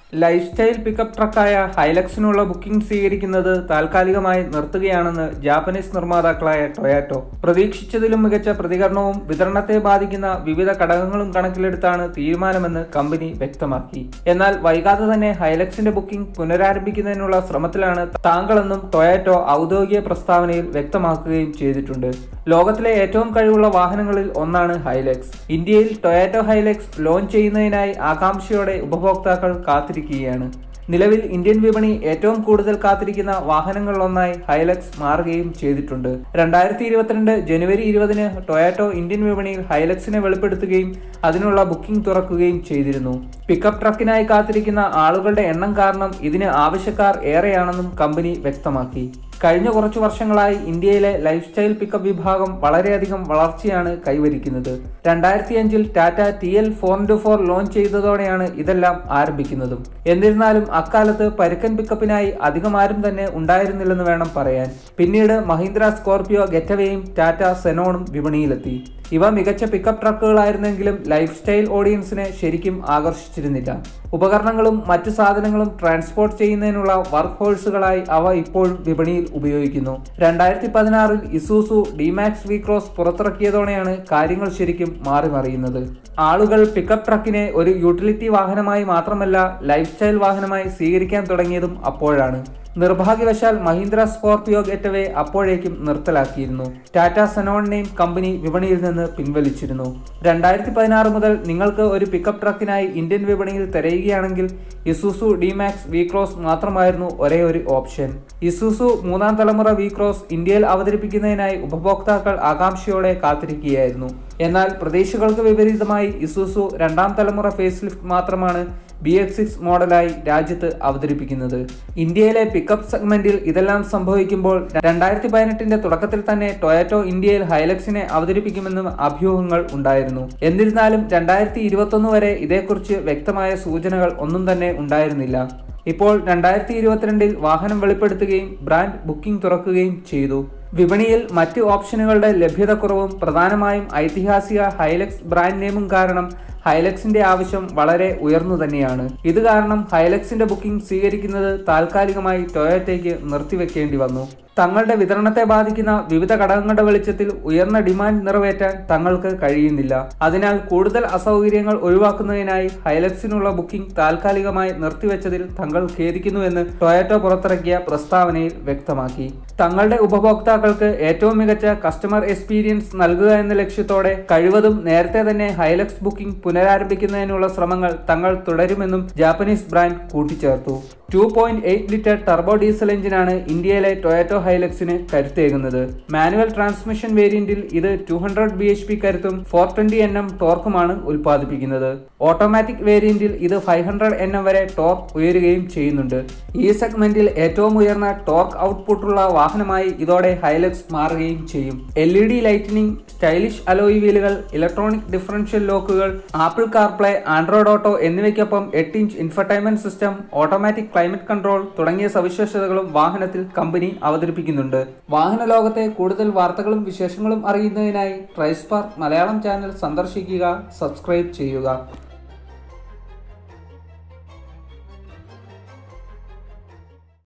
life lifestyle pickup ട്രക്കായ ഹൈലക്സിനുള്ള booking സ്വീകരിക്കുന്നത് താൽക്കാലികമായി നിർത്തുകയാണെന്ന് ജാപ്പനീസ് നിർമ്മാതാക്കളായ ടൊയാറ്റോ പ്രതീക്ഷിച്ചതിലും മികച്ച പ്രതികരണവും വിതരണത്തെ ബാധിക്കുന്ന വിവിധ ഘടകങ്ങളും കണക്കിലെടുത്താണ് തീരുമാനമെന്ന് കമ്പനി വ്യക്തമാക്കി എന്നാൽ വൈകാതെ തന്നെ ഹൈലക്സിന്റെ ബുക്കിംഗ് പുനരാരംഭിക്കുന്നതിനുള്ള ശ്രമത്തിലാണ് താങ്കളെന്നും ടൊയാറ്റോ ഔദ്യോഗിക പ്രസ്താവനയിൽ വ്യക്തമാക്കുകയും ചെയ്തിട്ടുണ്ട് ലോകത്തിലെ ഏറ്റവും കഴിവുള്ള വാഹനങ്ങളിൽ ഒന്നാണ് ഹൈലക്സ് ഇന്ത്യയിൽ ടൊയാറ്റോ ഹൈലക്സ് ലോഞ്ച് ചെയ്യുന്നതിനായി ആകാംക്ഷയോടെ ഉപഭോക്താക്കൾ കാത്തിരിക്കുകയാണ് നിലവിൽ ഇന്ത്യൻ വിപണി ഏറ്റവും കൂടുതൽ കാത്തിരിക്കുന്ന വാഹനങ്ങളിലൊന്നായി ഹൈലക്സ് മാറുകയും ചെയ്തിട്ടുണ്ട് രണ്ടായിരത്തി ഇരുപത്തിരണ്ട് ജനുവരി ഇരുപതിന് ടൊയാറ്റോ ഇന്ത്യൻ വിപണിയിൽ ഹൈലക്സിനെ വെളിപ്പെടുത്തുകയും അതിനുള്ള ബുക്കിംഗ് തുറക്കുകയും ചെയ്തിരുന്നു പിക്കപ്പ് ട്രക്കിനായി കാത്തിരിക്കുന്ന ആളുകളുടെ എണ്ണം കാരണം ഇതിന് ആവശ്യക്കാർ ഏറെയാണെന്നും കമ്പനി വ്യക്തമാക്കി കഴിഞ്ഞ കുറച്ചു വർഷങ്ങളായി ഇന്ത്യയിലെ ലൈഫ് സ്റ്റൈൽ പിക്കപ്പ് വിഭാഗം വളരെയധികം വളർച്ചയാണ് കൈവരിക്കുന്നത് രണ്ടായിരത്തി അഞ്ചിൽ Tata T L four into four launch ചെയ്തതോടെയാണ് ഇതെല്ലാം ആരംഭിക്കുന്നതും എന്നിരുന്നാലും അക്കാലത്ത് പരുക്കൻ പിക്കപ്പിനായി അധികം ആരും തന്നെ ഉണ്ടായിരുന്നില്ലെന്ന് വേണം പറയാൻ പിന്നീട് മഹീന്ദ്ര സ്കോർപിയോ ഗെറ്റവേയും ടാറ്റ സെനോണും വിപണിയിലെത്തി ഇവ മികച്ച പിക്കപ്പ് ട്രക്കുകളായിരുന്നെങ്കിലും ലൈഫ് സ്റ്റൈൽ ഓഡിയൻസിനെ ശരിക്കും ആകർഷിച്ചിരുന്നില്ല ഉപകരണങ്ങളും മറ്റു സാധനങ്ങളും ട്രാൻസ്പോർട്ട് ചെയ്യുന്നതിനുള്ള വർക്ക് ഹോഴ്സുകളായി അവ ഇപ്പോഴും വിപണിയിൽ ഉപയോഗിക്കുന്നു രണ്ടായിരത്തി പതിനാറിൽ ഇസൂസു ഡിമാക്സ് വി ക്രോസ് പുറത്തിറക്കിയതോടെയാണ് കാര്യങ്ങൾ ശരിക്കും മാറി മറിയുന്നത് ആളുകൾ പിക്കപ്പ് ട്രക്കിനെ ഒരു യൂട്ടിലിറ്റി വാഹനമായി മാത്രമല്ല ലൈഫ് സ്റ്റൈൽ വാഹനമായി സ്വീകരിക്കാൻ തുടങ്ങിയതും അപ്പോഴാണ് നിർഭാഗ്യവശാൽ മഹീന്ദ്ര സ്കോർപിയോ ഗെറ്റവേ അപ്പോഴേക്കും നിർത്തലാക്കിയിരുന്നു ടാറ്റ സെനോണിനെയും കമ്പനി വിപണിയിൽ നിന്ന് പിൻവലിച്ചിരുന്നു രണ്ടായിരത്തി പതിനാറ് മുതൽ നിങ്ങൾക്ക് ഒരു പിക്കപ്പ് ട്രക്കിനായി ഇന്ത്യൻ വിപണിയിൽ തിരയുകയാണെങ്കിൽ ഇസുസു ഡിമാക്സ് വി ക്രോസ് മാത്രമായിരുന്നു ഒരേ ഒരു ഓപ്ഷൻ ഇസുസു മൂന്നാം തലമുറ വി ക്രോസ് ഇന്ത്യയിൽ അവതരിപ്പിക്കുന്നതിനായി ഉപഭോക്താക്കൾ ആകാംക്ഷയോടെ കാത്തിരിക്കുകയായിരുന്നു എന്നാൽ പ്രതീക്ഷകൾക്ക് വിപരീതമായി ഇസുസു രണ്ടാം തലമുറ ഫേസ് ലിഫ്റ്റ് മാത്രമാണ് ബി എക്സ് സിക്സ് മോഡലായി രാജ്യത്ത് അവതരിപ്പിക്കുന്നത് ഇന്ത്യയിലെ പിക്കപ്പ് സെഗ്മെന്റിൽ ഇതെല്ലാം സംഭവിക്കുമ്പോൾ രണ്ടായിരത്തി പതിനെട്ടിന്റെ തുടക്കത്തിൽ തന്നെ ടൊയാറ്റോ ഇന്ത്യയിൽ ഹൈലക്സിനെ അവതരിപ്പിക്കുമെന്നും അഭ്യൂഹങ്ങൾ ഉണ്ടായിരുന്നു എന്നിരുന്നാലും രണ്ടായിരത്തി ഇരുപത്തൊന്ന് വരെ ഇതേക്കുറിച്ച് വ്യക്തമായ സൂചനകൾ ഒന്നും തന്നെ ഉണ്ടായിരുന്നില്ല ഇപ്പോൾ രണ്ടായിരത്തി ഇരുപത്തിരണ്ടിൽ വാഹനം വെളിപ്പെടുത്തുകയും ബ്രാൻഡ് ബുക്കിംഗ് തുറക്കുകയും ചെയ്തു വിപണിയിൽ മറ്റ് ഓപ്ഷനുകളുടെ ലഭ്യതക്കുറവും പ്രധാനമായും ഐതിഹാസിക ഹൈലക്സ് ബ്രാൻഡ് നെയിമും കാരണം ഹൈലക്സിന്റെ ആവശ്യം വളരെ ഉയർന്നു തന്നെയാണ് ഇത് കാരണം ഹൈലക്സിന്റെ ബുക്കിംഗ് സ്വീകരിക്കുന്നത് താൽക്കാലികമായി ടൊയോറ്റയ്ക്ക് നിർത്തിവെക്കേണ്ടി വന്നു തങ്ങളുടെ വിതരണത്തെ ബാധിക്കുന്ന വിവിധ ഘടകങ്ങളുടെ വെളിച്ചത്തിൽ ഉയർന്ന ഡിമാൻഡ് നിറവേറ്റാൻ തങ്ങൾക്ക് കഴിയുന്നില്ല അതിനാൽ കൂടുതൽ അസൗകര്യങ്ങൾ ഒഴിവാക്കുന്നതിനായി ഹൈലക്സിനുള്ള ബുക്കിംഗ് താൽക്കാലികമായി നിർത്തിവെച്ചതിൽ തങ്ങൾ ഖേദിക്കുന്നുവെന്ന് ടൊയാറ്റോ പുറത്തിറക്കിയ പ്രസ്താവനയിൽ വ്യക്തമാക്കി തങ്ങളുടെ ഉപഭോക്താക്കൾക്ക് ഏറ്റവും മികച്ച കസ്റ്റമർ എക്സ്പീരിയൻസ് നൽകുക എന്ന ലക്ഷ്യത്തോടെ കഴിവതും നേരത്തെ തന്നെ ഹൈലക്സ് ബുക്കിംഗ് പുനരാരംഭിക്കുന്നതിനുള്ള ശ്രമങ്ങൾ തങ്ങൾ തുടരുമെന്നും ജാപ്പനീസ് ബ്രാൻഡ് കൂട്ടിച്ചേർത്തു two point eight litre turbo diesel എഞ്ചിനാണ് ഇന്ത്യയിലെ ടൊയാറ്റോ ഹൈലക്സിന് കരുത്തേകുന്നത് മാനുവൽ ട്രാൻസ്മിഷൻ വേരിയന്റിൽ ഇത് two hundred B H P കരുത്തും ഫോർ ട്വന്റി എൻ എം ടോർക്കുമാണ് ഉൽപ്പാദിപ്പിക്കുന്നത് ഓട്ടോമാറ്റിക് വേരിയന്റിൽ ഇത് ഫൈവ് ഹൺഡ്രഡ് എൻ എം വരെ ടോർക്ക് ഉയരുകയും ചെയ്യുന്നുണ്ട് ഈ സെഗ്മെന്റിൽ ഏറ്റവും ഉയർന്ന ടോർക്ക് ഔട്ട്പുട്ടുള്ള വാഹനമായി ഇതോടെ ഹൈലക്സ് മാറുകയും ചെയ്യും L E D lighting stylish alloy വീലുകൾ ഇലക്ട്രോണിക് ഡിഫറൻഷ്യൽ ലോക്കുകൾ ആപ്പിൾ കാർപ്ലേ ആൻഡ്രോയിഡ് ഓട്ടോ എന്നിവയ്ക്കൊപ്പം എട്ട് inch infotainment system automatic climate control തുടങ്ങിയ സവിശേഷതകളും വാഹനത്തിൽ കമ്പനി അവതരിപ്പിക്കുന്നുണ്ട് വാഹന ലോകത്തെ കൂടുതൽ വാർത്തകളും വിശേഷങ്ങളും അറിയുന്നതിനായി ട്രൈസ്പാർക്ക് മലയാളം ചാനൽ സന്ദർശിക്കുക സബ്സ്ക്രൈബ് ചെയ്യുക